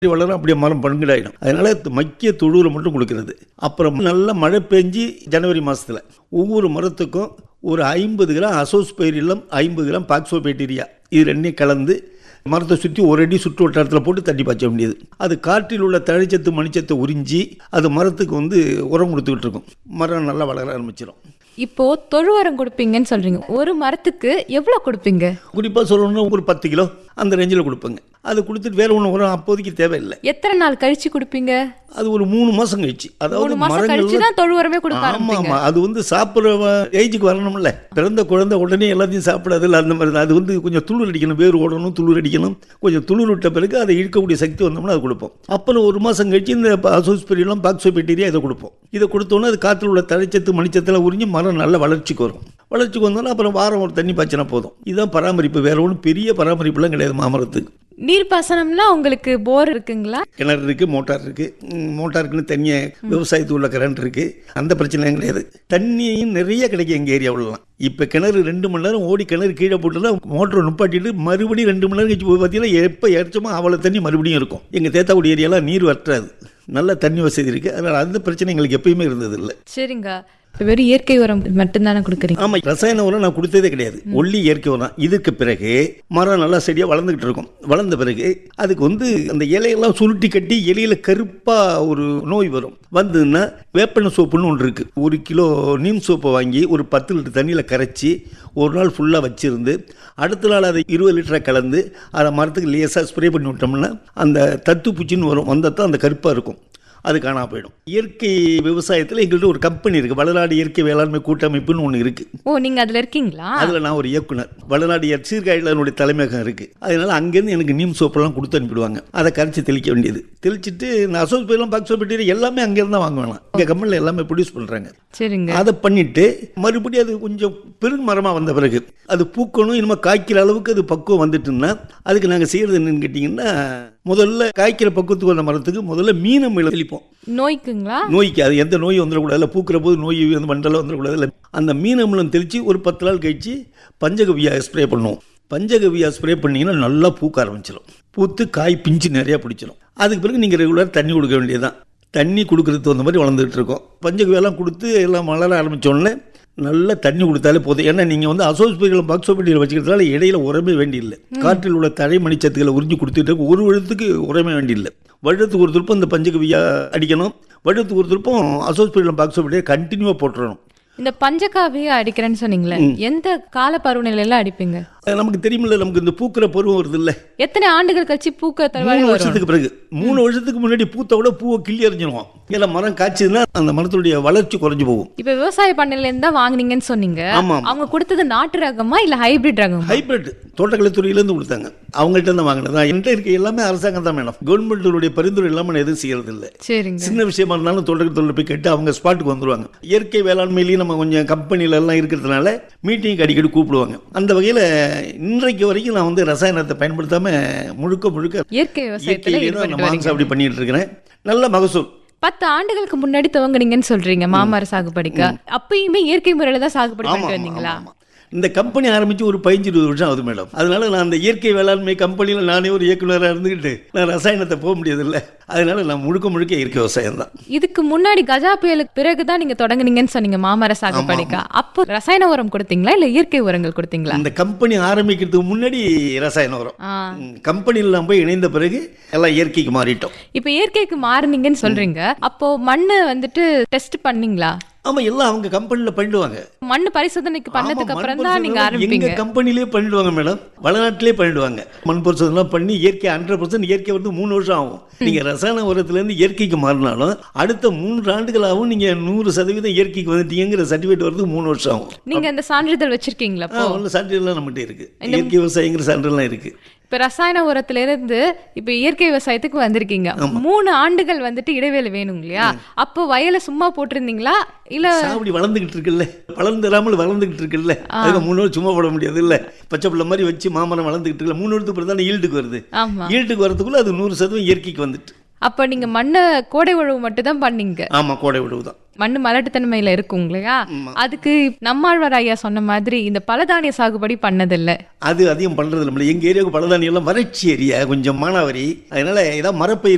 வளரும் அப்படியே மரம் பங்குடாயிடும் அதனால மக்கிய தொழுவுல மட்டும் கொடுக்கிறது அப்புறம் நல்ல மழை பெஞ்சு ஜனவரி மாசத்துல ஒவ்வொரு மரத்துக்கும் ஒரு ஐம்பது கிராம் அசோஸ்பைரிலம் ஐம்பது கிராம் பாக்சோபேட்டீரியா இது ரெண்டையும் கலந்து மரத்தை சுற்றி ஒரு அடி சுற்று வட்டாரத்தில் போட்டு தண்ணி பாய்ச்ச வேண்டியது அது காற்றில் உள்ள தழைச்சத்து மணிச்சத்தை உறிஞ்சி அது மரத்துக்கு வந்து உரம் கொடுத்துக்கிட்டு இருக்கும் மரம் நல்லா வளர ஆரம்பிச்சிடும் இப்போ தொழு உரம் கொடுப்பீங்கன்னு சொல்றீங்க ஒரு மரத்துக்கு எவ்வளவு கொடுப்பீங்க குறிப்பாக சொல்லணும்னா ஒரு பத்து கிலோ அந்த ரேஞ்சில் கொடுப்பேங்க அது கொடுத்துட்டு வேற ஒன்று உரம் அப்போதைக்கு தேவையில்லை எத்தனை நாள் கழிச்சு கொடுப்பீங்க அது ஒரு மூணு மாசம் கழிச்சு அதாவது மூணு மாசம் கழிச்சு தான் தொழு உரமே கொடுக்க ஆமா ஆரம்பிப்பீங்க ஆமா அது வந்து சாப்பிட்ற ஏஜுக்கு வரணும்ல பிறந்த குழந்தை உடனே எல்லாத்தையும் சாப்பிடாது இல்லை அந்த மாதிரி தான் அது வந்து கொஞ்சம் துளிர் அடிக்கணும் வேர் ஓடணும் துளிர் அடிக்கணும் கொஞ்சம் துளிர் விட்ட பிறகு அதை இழுக்கக்கூடிய சக்தி வந்தோம்னா அது கொடுப்போம் அப்புறம் ஒரு மாசம் கழிச்சு இந்த அசோஸ்பெரியெல்லாம் பாக்சோபெட்டீரியா இதை கொடுப்போம் இதை கொடுத்தோன்னே அது காற்றில் உள்ள தழைச்சத்து மணிச்சத்தில் உறிஞ்சி மரம் நல்ல வளர்ச்சிக்கு வரும் வளர்ச்சிக்கு வந்தோன்னா அப்புறம் வாரம் ஒரு தண்ணி பாய்ச்சினா போதும் இதுதான் பராமரிப்பு வேற ஒன்றும் பெரிய பராமரிப்புலாம் கிடையாது மாமரத்துக்கு நீர்ப்பாசனம்னா உங்களுக்கு போர் இருக்குங்களா கிணறு இருக்கு மோட்டார் இருக்கு ம், மோட்டாருக்குன்னு தனியாக விவசாயத்துக்கு உள்ள கரண்ட் இருக்கு அந்த பிரச்சனையும் கிடையாது தண்ணியும் நிறைய கிடைக்கும் எங்கள் ஏரியாவிலலாம் இப்போ கிணறு ரெண்டு மணி நேரம் ஓடி கிணறு கீழே போட்டுலாம் மோட்டரை நுப்பாட்டிட்டு மறுபடியும் ரெண்டு மணி நேரம் கழிச்சு போய் பார்த்தீங்கன்னா எப்போ இறச்சோமோ அவ்வளோ தண்ணி மறுபடியும் இருக்கும் எங்கள் தேத்தாக்குடி ஏரியாலாம் நீர் வற்றாது நல்ல தண்ணி வசதி இருக்குது அதனால் அந்த பிரச்சனை எங்களுக்கு எப்பயுமே இருந்தது இல்லை சரிங்க இப்ப வெறும் இயற்கை உரம் மட்டும்தானே கொடுக்குறீங்க ஆமாம் ரசாயன உரம் நான் கொடுத்ததே கிடையாது ஒல்லி இயற்கை உரம் இதுக்கு பிறகு மரம் நல்லா செடியாக வளர்ந்துக்கிட்டு இருக்கும் வளர்ந்த பிறகு அதுக்கு வந்து அந்த இலையெல்லாம் சுருட்டி கட்டி இலையில கருப்பாக ஒரு நோய் வரும் வந்ததுன்னா வேப்பெண்ணெய் சோப்புன்னு ஒன்று இருக்குது ஒரு கிலோ நீம் சோப்பை வாங்கி ஒரு பத்து லிட்டர் தண்ணியில் கரைச்சி ஒரு நாள் ஃபுல்லாக வச்சிருந்து அடுத்த நாள் அதை இருபது லிட்டரை கலந்து அதை மரத்துக்கு லேசாக ஸ்ப்ரே பண்ணி விட்டோம்னா அந்த தத்து பூச்சின்னு வரும் வந்தால் தான் அந்த கருப்பாக இருக்கும் அது காணாம போயிடும் இயற்கை விவசாயத்தில் எங்கள்கிட்ட ஒரு கம்பெனி இருக்குது வளநாடு இயற்கை வேளாண்மை கூட்டமைப்புன்னு ஒன்று இருக்குது ஓ நீங்க அதுல இருக்கீங்களா அதில் நான் ஒரு இயக்குனர் வளநாடு சீர்காழியில் என்னுடைய தலைமையகம் இருக்குது அதனால அங்கேருந்து எனக்கு நீம் சோப்பெல்லாம் கொடுத்து அனுப்பிடுவாங்க அதை கரைச்சி தெளிக்க வேண்டியது தெளிச்சிட்டு நான் அசோஸ் பேர்லாம் பாக்ஸோ பெட்டி எல்லாமே அங்கேருந்து தான் வாங்குவேன் எங்கள் கம்பெனியில் எல்லாமே ப்ரொடியூஸ் பண்ணுறாங்க சரிங்க அதை பண்ணிட்டு மறுபடியும் அது கொஞ்சம் பெரும் மரமாக வந்த பிறகு அது பூக்கணும் இனிமேல் காய்க்கிற அளவுக்கு அது பக்குவம் வந்துட்டுன்னா அதுக்கு நாங்கள் செய்கிறது என்னன்னு கேட்டிங்கன்னா முதல்ல காய்க்கிற பக்குவத்துக்கு வந்த மரத்துக்கு முதல்ல மீனமில தெளிப்போம் நோய்க்குங்களா நோய்க்கு அது எந்த நோயும் வந்துடக்கூடாது இல்லை பூக்கிற போது நோய் வந்து மண்டலம் வந்துடக்கூடாது இல்லை அந்த மீன் அமிலம் தெளித்து ஒரு பத்து நாள் கழிச்சு பஞ்சகவியா ஸ்ப்ரே பண்ணுவோம் பஞ்சகவியா ஸ்ப்ரே பண்ணிங்கன்னா நல்லா பூக்க ஆரம்பிச்சிடும் பூத்து காய் பிஞ்சு நிறையா பிடிச்சிடும் அதுக்கு பிறகு நீங்கள் ரெகுலர் தண்ணி கொடுக்க வேண்டியதுதான் தண்ணி கொடுக்கறதுக்கு தகுந்த மாதிரி வளர்ந்துட்டு இருக்கோம் பஞ்சகவியெல்லாம் கொடுத்து எல்லாம் வளர ஆரம்பிச்ச உடனே நல்லா தண்ணி கொடுத்தாலே போதும் ஏன்னா நீங்கள் வந்து அசோஸ்பெரியில் பாக்ஸோபெட்டியில் வச்சுக்கிறதுனால இடையில உரமே வேண்டியில்லை காற்றில் உள்ள தழை மணிச்சத்துக்களை உறிஞ்சி கொடுத்துட்டு ஒரு வருடத்துக்கு உரமே வேண்டியில்லை வருடத்துக்கு ஒரு திருப்பம் இந்த பஞ்சகவியா அடிக்கணும் வருடத்துக்கு ஒரு திருப்பம் அசோஸ்பெரியில் பாக்ஸோபெட்டியை கண்டினியூவாக போட்டுறணும் இந்த பஞ்சகாவிய அடிக்கிறேன்னு சொன்னீங்களே எந்த கால பருவநிலையில அடிப்பீங்க அது நமக்கு தெரியுமில்ல நமக்கு இந்த பூக்கிற பருவம் வருது இல்லை எத்தனை ஆண்டுகள் கழிச்சு பூக்க தருவாய் மூணு வரும் வருஷத்துக்கு பிறகு மூணு வருஷத்துக்கு முன்னாடி பூத்த கூட பூவை கிள்ளி எறிஞ்சிருவோம் இல்லை மரம் காய்ச்சதுன்னா அந்த மரத்துடைய வளர்ச்சி குறைஞ்சு போகும் இப்ப விவசாய பண்ணையில இருந்து தான் வாங்குனீங்கன்னு சொன்னீங்க ஆமாம். அவங்க கொடுத்தது நாட்டு ரகமா இல்ல ஹைபிரிட் ரகமா ஹைபிரிட் தோட்டக்கலைத்துறையிலேருந்து கொடுத்தாங்க அவங்கள்ட்ட இருந்து வாங்கினது தான் என்கிட்ட இருக்க எல்லாமே அரசாங்கம் தான் மேடம் கவர்மெண்ட்டுடைய பரிந்துரை இல்லாமல் நான் எதுவும் செய்யறது இல்லை சரிங்க சின்ன விஷயமா இருந்தாலும் தோட்டக்கலைத்துறையில் போய் கேட்டு அவங்க ஸ்பாட்டுக்கு வந்துருவாங்க இயற்கை வேளாண்மையிலையும் நம்ம கொஞ்சம் கம்பெனில எல்லாம் இருக்கிறதுனால மீட்டிங் அடிக்கடி கூப்பிடுவாங்க அந்த வகையில் இன்றைக்கு வரைக்கும் நான் வந்து ரசாயனத்தை பயன்படுத்தாம முழுக்க முழுக்க இயற்கை விவசாயத்துல இயற்கையிலே தான் ஈடுபட்டு நான் வரீங்க மாங்சாவடி பண்ணிட்டு இருக்கிறேன் நல்ல மகசூல் பத்து ஆண்டுகளுக்கு முன்னாடி துவங்குனீங்கன்னு சொல்றீங்க மாமர சாகுபடிக்க அப்பயுமே இயற்கை முறையில தான் சாகுபடி ஆமா, பண்ணிட்டு ஆமா, வந்தீங்களா ஆமா. இந்த கம்பெனி ஆரம்பிச்சு ஒரு பதினஞ்சு இருபது வருஷம் ஆகுது மேடம் அதனால நான் அந்த இயற்கை வேளாண்மை கம்பெனியில் நானே ஒரு இயக்குனராக இருந்துக்கிட்டு நான் ரசாயனத்தை போக முடியதில்லை அதனால நான் முழுக்க முழுக்க இயற்கை விவசாயம் தான் இதுக்கு முன்னாடி கஜா புயலுக்கு பிறகுதான் நீங்க தொடங்குனீங்கன்னு சொன்னீங்க மாமர சாகுபடிக்க அப்போ ரசாயன உரம் கொடுத்தீங்களா இல்ல இயற்கை உரங்கள் கொடுத்தீங்களா இந்த கம்பெனி ஆரம்பிக்கிறதுக்கு முன்னாடி ரசாயன உரம் ஆ. ம், கம்பெனியில் நான் போய் இணைந்த பிறகு எல்லாம் இயற்கைக்கு மாறிட்டோம் இப்ப இயற்கைக்கு மாறுனீங்கன்னு சொல்றீங்க அப்போ மண்ணு வந்துட்டு டெஸ்ட் பண்ணீங்களா ஆமா எல்லாம் அவங்க கம்பெனியில் பண்ணிடுவாங்க மண்ணு பரிசோதனைக்கு பண்ணதுக்கு ஆமா, அப்புறம் மண் தான் நீங்க பரிசோதனை ஆரம்பிப்பீங்க எங்க கம்பெனிலே பண்ணிடுவாங்க மேடம் வளநாட்டிலே பண்ணிடுவாங்க மண் பரிசோதனை பண்ணி இயற்கை ஹண்ட்ரட் பர்சன்ட் இயற்கை வந்து மூணு வருஷம் ஆகும் நீங்க ரசாயன உரத்துல இருந்து இயற்கைக்கு மாறினாலும் அடுத்த மூன்று ஆண்டுகளாகவும் நீங்க நூறு சதவீதம் இயற்கைக்கு வந்துட்டீங்கிற சர்டிஃபிகேட் வரதுக்கு மூணு வருஷம் ஆகும் நீங்க அந்த சான்றிதழ் வச்சிருக்கீங்களா ஆ, உள்ள சான்றிதழ்லாம் நம்மகிட்ட இருக்கு இயற்கை விவசாயிங்கிற சான்றிதழ்லாம் இருக்கு இப்ப ரசாயன உரத்துல இருந்து இப்ப இயற்கை விவசாயத்துக்கு வந்திருக்கீங்க மூணு ஆண்டுகள் வந்துட்டு இடைவேளை வேணும் இல்லையா அப்போ வயலை சும்மா போட்டிருந்தீங்களா இல்ல சாவடி வளர்ந்துகிட்டு இருக்குல்ல வளர்ந்துடாமல் வளர்ந்துகிட்டு இருக்குல்ல அதுக்கு மூணு வருஷம் சும்மா போட முடியாது இல்ல பச்சை பிள்ளை மாதிரி வச்சு மாமரம் வளர்ந்துகிட்டு இருக்குல்ல மூணு வருஷத்துக்கு பிறகு தானே ஈல்டுக்கு வருது ஆமா ஈல்டுக்கு வரதுக்குள்ள அது நூறு சதவீதம் இயற்கைக்கு வந்துட்டு அப்ப நீங்க மண்ணை கோடை உழவு மட்டும் தான் பண்ணீங்க ஆமா கோடை விடுவு தான் மண்ணு மலட்டுத்தன்மையில இருக்கும் இல்லையா அதுக்கு நம்மாழ்வார் ஐயா சொன்ன மாதிரி இந்த பலதானிய சாகுபடி பண்ணதில்ல அது அதிகம் பண்றது இல்லை எங்க ஏரியாவுக்கு பலதானி எல்லாம் வறட்சி ஏரியா கொஞ்சம் மானாவரி அதனால ஏதாவது மரப்பயிர்